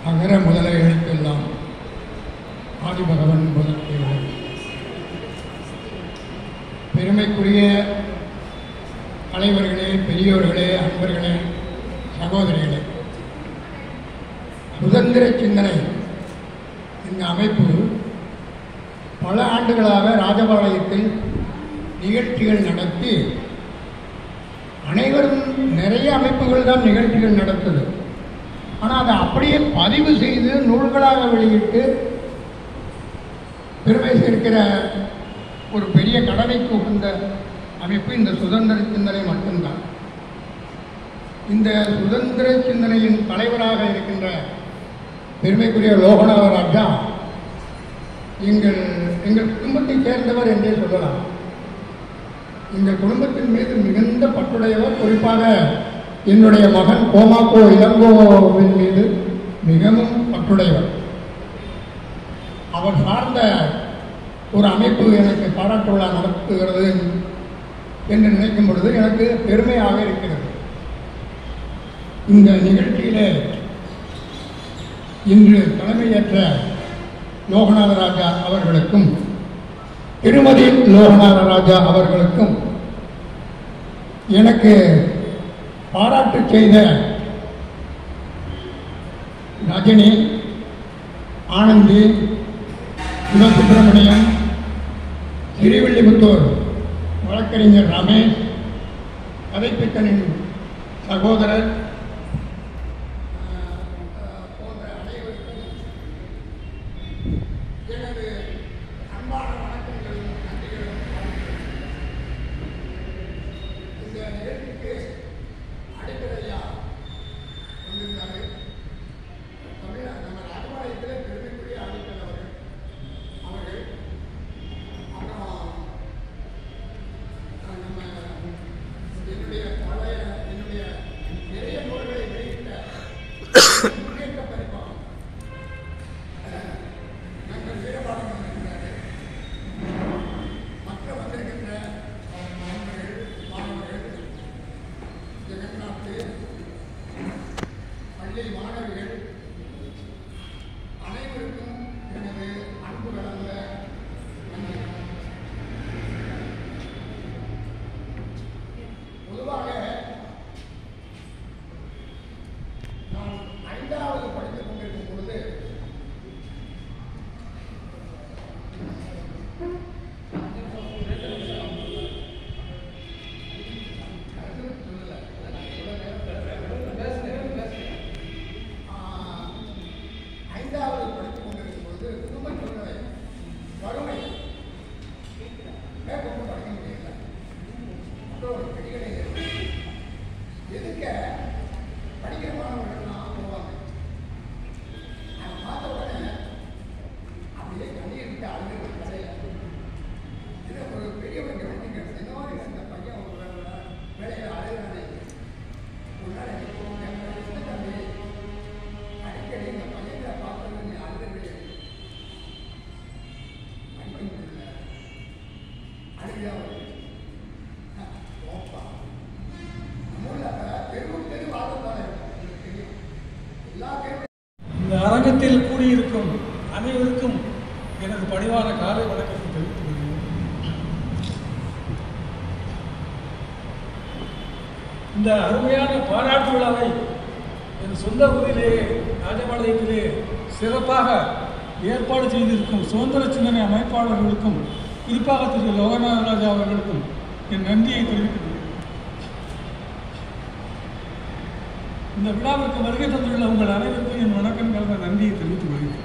அகர முதல எழுத்தெல்லாம் ஆதிபகவன் முதல் பெருமைக்குரிய தலைவர்களே பெரியோர்களே அன்பர்களே சகோதரிகளே சுதந்திர சிந்தனை இந்த அமைப்பு பல ஆண்டுகளாக ராஜபாளையத்தில் நிகழ்ச்சிகள் நடத்தி அனைவரும் நிறைய அமைப்புகள் தான் நிகழ்ச்சிகள் நடத்துது ஆனால் அதை அப்படியே பதிவு செய்து நூல்களாக வெளியிட்டு பெருமை சேர்க்கிற ஒரு பெரிய கடமைக்கு உகந்த அமைப்பு இந்த சுதந்திர சிந்தனை மட்டும்தான் இந்த சுதந்திர சிந்தனையின் தலைவராக இருக்கின்ற பெருமைக்குரிய லோகநாத ராஜா எங்கள் எங்கள் குடும்பத்தைச் சேர்ந்தவர் என்றே சொல்லலாம் எங்கள் குடும்பத்தின் மீது மிகுந்த பற்றுடையவர் குறிப்பாக என்னுடைய மகன் கோமாக்கோ இளங்கோவின் மீது மிகவும் பற்றுடையவர் அவர் சார்ந்த ஒரு அமைப்பு எனக்கு பாராட்டு விழா நடத்துகிறது என்று நினைக்கும் பொழுது எனக்கு பெருமையாக இருக்கிறது இந்த நிகழ்ச்சியிலே இன்று தலைமையேற்ற லோகநாத ராஜா அவர்களுக்கும் திருமதி லோகநாத ராஜா அவர்களுக்கும் எனக்கு பாராட்டு செய்த ரஜினி ஆனந்தி சிவசுப்பிரமணியம் திருவில்லிபுத்தூர் வழக்கறிஞர் ரமேஷ் கதைப்பித்தனின் சகோதரர் போன்ற அனைவருக்கும் எனது அன்பான வணக்கங்களும் நன்றிகளும் இந்த நிகழ்ச்சிக்கு அடிப்படையா வந்திருந்தாரு தமிழ் நம்ம ராஜபாளையத்தில் பெருமைக்குரிய ஆடிட்டர் அவர்கள் அவர்கள் அப்புறம் அஹ், நம்ம என்னுடைய பழைய என்னுடைய நிறைய நூல்களை வெளியிட்ட முன்னேற்ற பரிமாணம் நாங்கள் வீரபாலம் வந்திருக்கிறாரு மற்ற வந்திருக்கின்ற நண்பர்கள் மாணவர்கள் ஜெகநாத் பள்ளி மாணவிகள் அனைவருக்கும் எனது அன்பு கலந்த நன்றி பொதுவாக நான் ஐந்தாவது படித்துக் கொண்டிருக்கும் பொழுது ஆஹ், ஐந்தாவது படித்துக் கொண்டிருக்கும் பொழுது குடும்ப சூழ்நிலை வறுமை மேற்கொண்டு படிக்க முடியல அப்புறம் ஒரு பெரிய எதுக்க படிக்கிற மாணவர்கள்லாம் போவாங்க அதை பார்த்த உடனே அப்படியே கண்ணீர் விட்டு அழுது கடையில் இது ஒரு பெரியவங்க வண்டிங்க இந்த மாதிரி அந்த பையன் ஒரு வேலை- வேலையில அழுகிறானே ஒரு நாள் எனக்கு போகும் என் சின்ன தம்பி அடிக்கடி இந்த பையனை பார்த்தது நீ அழுது படிக்க முடியல அழுகையா வருது ஓப்பா இந்த அரங்கத்தில் கூடியிருக்கும் அனைவருக்கும் எனது பணிவான காலை வணக்கத்தை தெரிவித்துக் கொள்கிறேன் இந்த அருமையான பாராட்டு விழாவை என் சொந்த ஊரிலே ராஜபாளையத்திலே சிறப்பாக ஏற்பாடு செய்திருக்கும் சுதந்திர சிந்தனை அமைப்பாளர்களுக்கும் குறிப்பாக திரு லோகநாத ராஜா அவர்களுக்கும் என் நன்றியை தெரிவித்துக் கொள்கிறேன் இந்த விழாவிற்கு வருகை தந்துள்ள உங்கள் அனைவருக்கும் என் வணக்கம் கலந்த நன்றியை தெரிவித்துக் கொள்கிறேன்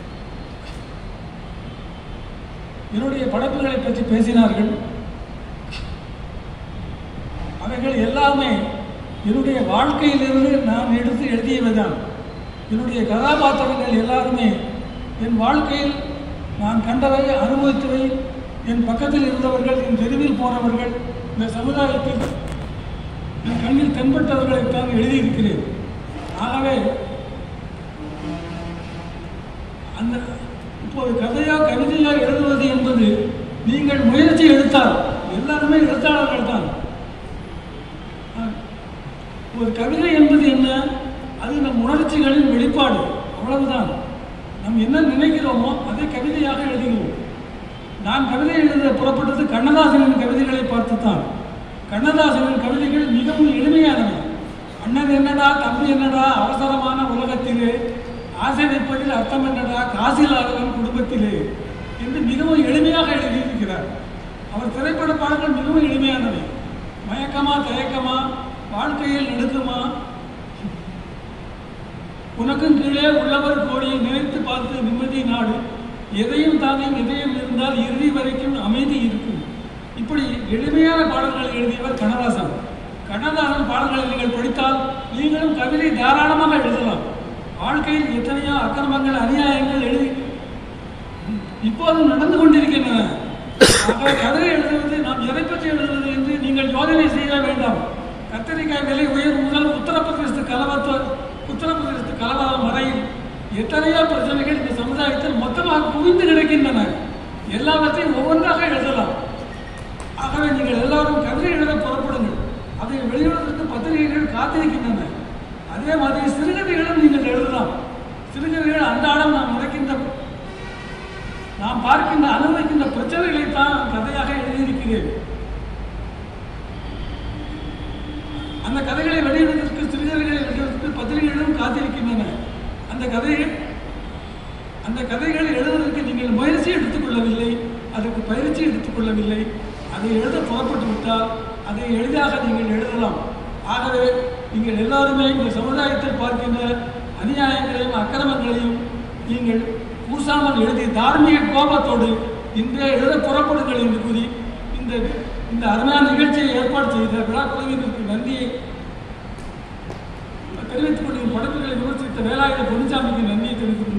என்னுடைய படைப்புகளை பற்றி பேசினார்கள் அவைகள் எல்லாமே என்னுடைய வாழ்க்கையிலிருந்து நான் எடுத்து எழுதியவைதான் என்னுடைய கதாபாத்திரங்கள் எல்லாருமே என் வாழ்க்கையில் நான் கண்டவை அனுபவித்தவை என் பக்கத்தில் இருந்தவர்கள் என் தெருவில் போனவர்கள் இந்த சமுதாயத்தில் என் கண்ணில் தென்பட்டவர்களைத்தான் எழுதியிருக்கிறேன் ஆகவே அந்த இப்போது கதையா கவிதையா எழுதுவது என்பது நீங்கள் முயற்சி எடுத்தால் எல்லாருமே எழுத்தாளர்கள் தான் ஒரு கவிதை என்பது என்ன அது நம் உணர்ச்சிகளின் வெளிப்பாடு அவ்வளவுதான் நாம் என்ன நினைக்கிறோமோ அதை கவிதையாக எழுதுகிறோம் நான் கவிதை எழுத புறப்பட்டது கண்ணதாசனின் கவிதைகளை பார்த்துத்தான் கண்ணதாசனின் கவிதைகள் மிகவும் எளிமையானவை அண்ணன் என்னடா தம்பி என்னடா அவசரமான உலகத்திலே ஆசை வைப்பதில் அர்த்தம் என்னடா காசிலாதவன் குடும்பத்திலே என்று மிகவும் எளிமையாக எழுதியிருக்கிறார் அவர் திரைப்பட பாடல்கள் மிகவும் எளிமையானவை மயக்கமா தயக்கமா வாழ்க்கையில் நடுக்குமா உனக்கும் கீழே உள்ளவர் கோடியை நினைத்து பார்த்து நிம்மதி நாடு எதையும் தாங்கும் இதயம் இருந்தால் இறுதி வரைக்கும் அமைதி இருக்கும் இப்படி எளிமையான பாடல்களை எழுதியவர் கண்ணதாசன் கண்ணதாசன் பாடல்களை நீங்கள் படித்தால் நீங்களும் கவிதை தாராளமாக எழுதலாம் வாழ்க்கையில் எத்தனையோ அக்கிரமங்கள் அநியாயங்கள் எழுதி இப்போதும் நடந்து கொண்டிருக்கின்றன ஆக கதை எழுதுவது நாம் எதை பற்றி எழுதுவது என்று நீங்கள் யோசனை செய்ய வேண்டாம் கத்தரிக்காய் விலை உயர்வு முதல் உத்தரப்பிரதேசத்து கலவரத்து உத்தரப்பிரதேசத்து கலவரம் வரையில் எத்தனையோ பிரச்சனைகள் இந்த சமுதாயத்தில் மொத்தமாக குவிந்து கிடக்கின்றன எல்லாவற்றையும் ஒவ்வொன்றாக எழுதலாம் ஆகவே நீங்கள் எல்லாரும் கவிதை எழுத புறப்படுங்கள் அதை வெளியிடுவதற்கு பத்திரிகைகள் காத்திருக்கின்றன அதே மாதிரி சிறுகதைகளும் நீங்கள் எழுதலாம் சிறுகதைகள் அன்றாடம் நாம் நடக்கின்ற நாம் பார்க்கின்ற அனுபவிக்கின்ற பிரச்சனைகளை தான் கதையாக எழுதியிருக்கிறேன் அந்த கதைகளை வெளியிடுவதற்கு சிறுகதைகளை வெளியிடுவதற்கு பத்திரிகைகளும் காத்திருக்கின்றன அந்த கதைகள் அந்த கதைகளை எழுதுவதற்கு நீங்கள் முயற்சி எடுத்துக்கொள்ளவில்லை அதற்கு பயிற்சி எடுத்துக்கொள்ளவில்லை அதை எழுத புறப்பட்டு விட்டால் அதை எளிதாக நீங்கள் எழுதலாம் ஆகவே நீங்கள் எல்லாருமே இந்த சமுதாயத்தில் பார்க்கின்ற அநியாயங்களையும் அக்கிரமங்களையும் நீங்கள் கூசாமல் எழுதி தார்மீக கோபத்தோடு இன்றே எழுத புறப்படுங்கள் என்று கூறி இந்த இந்த அருமையான நிகழ்ச்சியை ஏற்பாடு செய்த விழா குழுவினருக்கு நன்றியை தெரிவித்துக் கொண்டு படைப்புகளை விமர்சித்த வேலாயுத பொன்னிசாமிக்கு நன்றியை தெரிவித்துக்